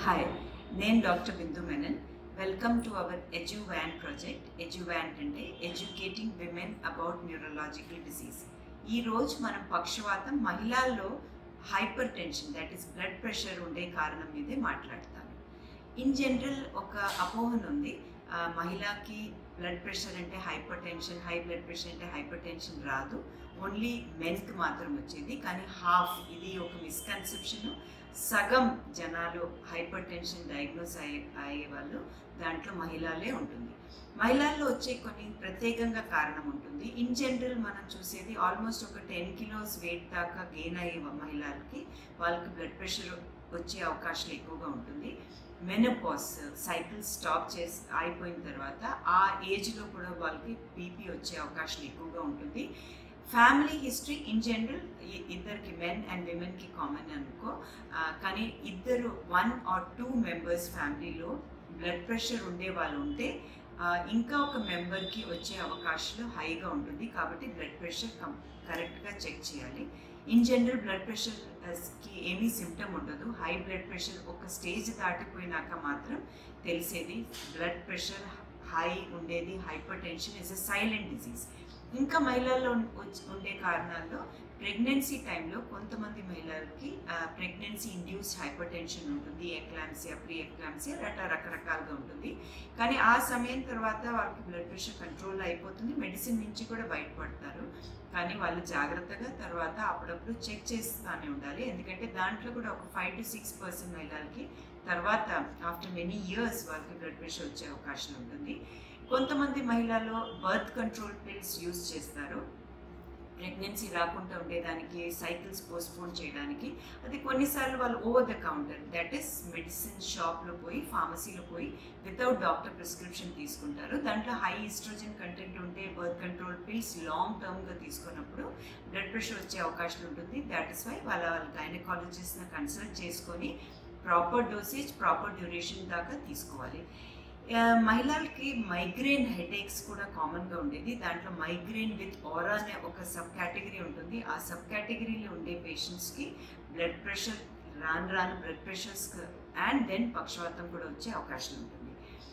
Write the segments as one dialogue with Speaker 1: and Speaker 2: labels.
Speaker 1: hi నేను doctor Bindu Menon welcome to our ఎడ్యువాన్ project Eduwan అంటే educating women about neurological disease ఈ రోజు మనం పక్షవాతం మహిళల్లో hypertension that is blood pressure ఉండే కారణం మీదే మాట్లాడతాను ఇన్ జనరల్ ఒక అపోహన ఉంది ఆ, మహిళకి బ్లడ్ ప్రెషర్ అంటే hypertension high blood pressure అంటే హైపర్ టెన్షన్ రాదు ఓన్లీ మెన్కి మాత్రం వచ్చేది కానీ హాఫ్ ఇది ఒక మిస్కన్సెప్షన్ సగం జనాలు హైపర్ టెన్షన్ డయాగ్నోస్ అయ్యే అయ్యే వాళ్ళు దాంట్లో మహిళలే ఉంటుంది మహిళల్లో వచ్చే కొన్ని ప్రత్యేకంగా కారణం ఉంటుంది ఇన్ జనరల్ మనం చూసేది ఆల్మోస్ట్ ఒక టెన్ కిలోస్ వెయిట్ దాకా గెయిన్ అయ్యే మహిళలకి వాళ్ళకి బ్లడ్ ప్రెషర్ వచ్చే అవకాశాలు ఎక్కువగా ఉంటుంది మెనోపాస్ సైకిల్ స్టాప్ చేసి అయిపోయిన తర్వాత ఆ ఏజ్లో కూడా వాళ్ళకి బీపీ వచ్చే అవకాశాలు ఎక్కువగా ఉంటుంది ఫ్యామిలీ హిస్టరీ ఇన్ జనరల్ ఇద్దరికి మెన్ అండ్ విమెన్కి కామన్ అనుకో ఆ, కానీ ఇద్దరు వన్ ఆర్ టూ మెంబర్స్ ఫ్యామిలీలో బ్లడ్ ప్రెషర్ ఉండే వాళ్ళు ఉంటే ఆ, ఇంకా ఒక మెంబర్కి వచ్చే అవకాశాలు హైగా ఉంటుంది కాబట్టి బ్లడ్ ప్రెషర్ కం కరెక్ట్గా చెక్ చేయాలి ఇన్ జనరల్ బ్లడ్ ప్రెషర్కి ఏమీ సిమ్టమ్ ఉండదు హై బ్లడ్ ప్రెషర్ ఒక స్టేజ్ దాటిపోయినాక మాత్రం తెలిసేది బ్లడ్ ప్రెషర్ హై ఉండేది hypertension is a silent disease ఇంకా మహిళల్లో ఉన్- వచ్చి- ఉండే కారణాల్లో ప్రెగ్నెన్సీ టైంలో కొంతమంది మహిళలకి ప్రెగ్నెన్సీ ఇండ్యూస్డ్ హైపర్ టెన్షన్ ఉంటుంది ఎక్లాంసియా ప్రీ ఎక్లాంసియా అట్లా రకరకాలుగా ఉంటుంది కానీ ఆ సమయం తర్వాత వాళ్ళకి బ్లడ్ ప్రెషర్ కంట్రోల్ అయిపోతుంది మెడిసిన్ నుంచి కూడా బయటపడతారు కానీ వాళ్ళు జాగ్రత్తగా తర్వాత అప్పుడప్పుడు చెక్ చేస్తూనే ఉండాలి ఎందుకంటే దాంట్లో కూడా ఒక ఫైవ్ టు సిక్స్ పర్సెంట్ మహిళలకి తర్వాత ఆఫ్టర్ మెనీ ఇయర్స్ వాళ్ళకి బ్లడ్ ప్రెషర్ వచ్చే అవకాశం ఉంటుంది కొంతమంది మహిళలు బర్త్ కంట్రోల్ పిల్స్ యూజ్ చేస్తారు ప్రెగ్నెన్సీ రాకుండా ఉండేదానికి సైకిల్స్ పోస్ట్పోన్ చేయడానికి అది కొన్నిసార్లు వాళ్ళు over the counter that is medicine షాప్లో పోయి ఫార్మసీలో పోయి వితౌట్ డాక్టర్ ప్రిస్క్రిప్షన్ తీసుకుంటారు దాంట్లో హై ఈస్ట్రోజన్ కంటెంట్ ఉంటే బర్త్ కంట్రోల్ పిల్స్ లాంగ్ టర్మ్గా తీసుకున్నప్పుడు బ్లడ్ ప్రెషర్ వచ్చే అవకాశం ఉంటుంది దాట్ ఇస్ వై వాళ్ళ వాళ్ళ గైనకాలజిస్ట్ని కన్సల్ట్ చేసుకొని ప్రాపర్ డోసేజ్ ప్రాపర్ డ్యూరేషన్ దాకా తీసుకోవాలి ఆ, మహిళలకి మైగ్రేన్ హెడేక్స్ కూడా కామన్గా ఉండేది దాంట్లో మైగ్రేన్ విత్ ఓరా అనే ఒక సబ్ కేటగిరీ ఉంటుంది ఆ సబ్ కేటగిరీలో ఉండే పేషెంట్స్కి బ్లడ్ ప్రెషర్ రాను రాను బ్లడ్ ప్రెషర్స్ అండ్ దెన్ పక్షవాతం కూడా వచ్చే అవకాశం ఉంటుంది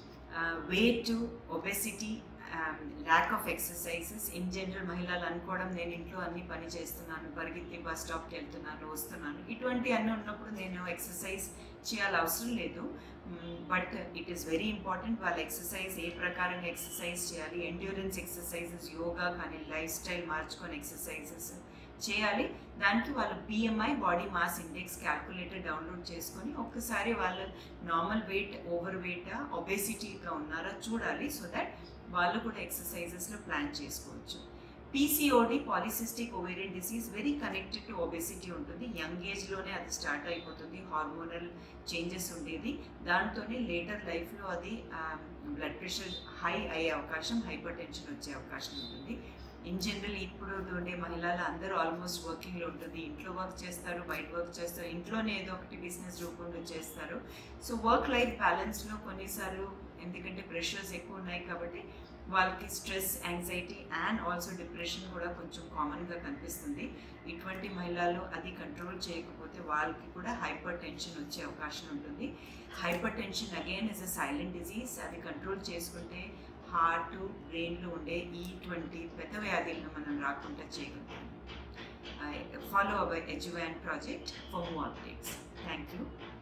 Speaker 1: weight obesity lack of exercises in general మహిళలు అనుకోవడం నేను ఇంట్లో అన్ని పని చేస్తున్నాను పరిగెత్తి బస్ స్టాప్కి వెళ్తున్నాను వస్తున్నాను ఇటువంటి అన్నీ ఉన్నప్పుడు నేను ఎక్సర్సైజ్ చేయాలి అవసరం లేదు but it is very important వాళ్ళ ఎక్సర్సైజ్ ఏ ప్రకారంగా ఎక్సర్సైజ్ చేయాలి ఎండ్యూరెన్స్ ఎక్సర్సైజెస్ యోగా కానీ లైఫ్ స్టైల్ మార్చుకొని ఎక్సర్సైజెస్ చేయాలి దానికి వాళ్ళు BMI body mass index calculator download చేసుకొని ఒక్కసారి వాళ్ళు నార్మల్ వెయిట్ ఓవర్ వెయిటా ఒబేసిటీగా ఉన్నారా చూడాలి సో దట్ వాళ్ళు కూడా ఎక్సర్సైజెస్లో ప్లాన్ చేసుకోవచ్చు PCOD polycystic ovarian disease very connected to obesity ఉంటుంది యంగ్ ఏజ్లోనే అది స్టార్ట్ అయిపోతుంది హార్మోనల్ చేంజెస్ ఉండేది దాంతోనే లేటర్ లైఫ్లో అది బ్లడ్ ప్రెషర్ హై అయ్యే అవకాశం హైపర్ టెన్షన్ వచ్చే అవకాశం ఉంటుంది ఇన్ జనరల్ ఇప్పుడు ఉండే మహిళలు అందరూ ఆల్మోస్ట్ వర్కింగ్లో ఉంటుంది ఇంట్లో వర్క్ చేస్తారు బయట వర్క్ చేస్తారు ఇంట్లోనే ఏదో ఒకటి బిజినెస్ రూపంలో చేస్తారు సో వర్క్ లైఫ్ బ్యాలెన్స్లో కొన్నిసార్లు ఎందుకంటే ప్రెషర్స్ ఎక్కువ ఉన్నాయి కాబట్టి వాళ్ళకి stress anxiety and also depression కూడా కొంచెం కామన్గా కనిపిస్తుంది ఇటువంటి మహిళలు అది కంట్రోల్ చేయకపోతే వాళ్ళకి కూడా హైపర్ టెన్షన్ వచ్చే అవకాశం ఉంటుంది hypertension again is a silent disease అది కంట్రోల్ చేసుకుంటే హార్ట్ బ్రెయిన్లో ఉండే ఇటువంటి పెద్ద వ్యాధులను మనం రాకుండా చేయగలుగుతాం follow our ఎడ్యువాన్ project for more updates thank you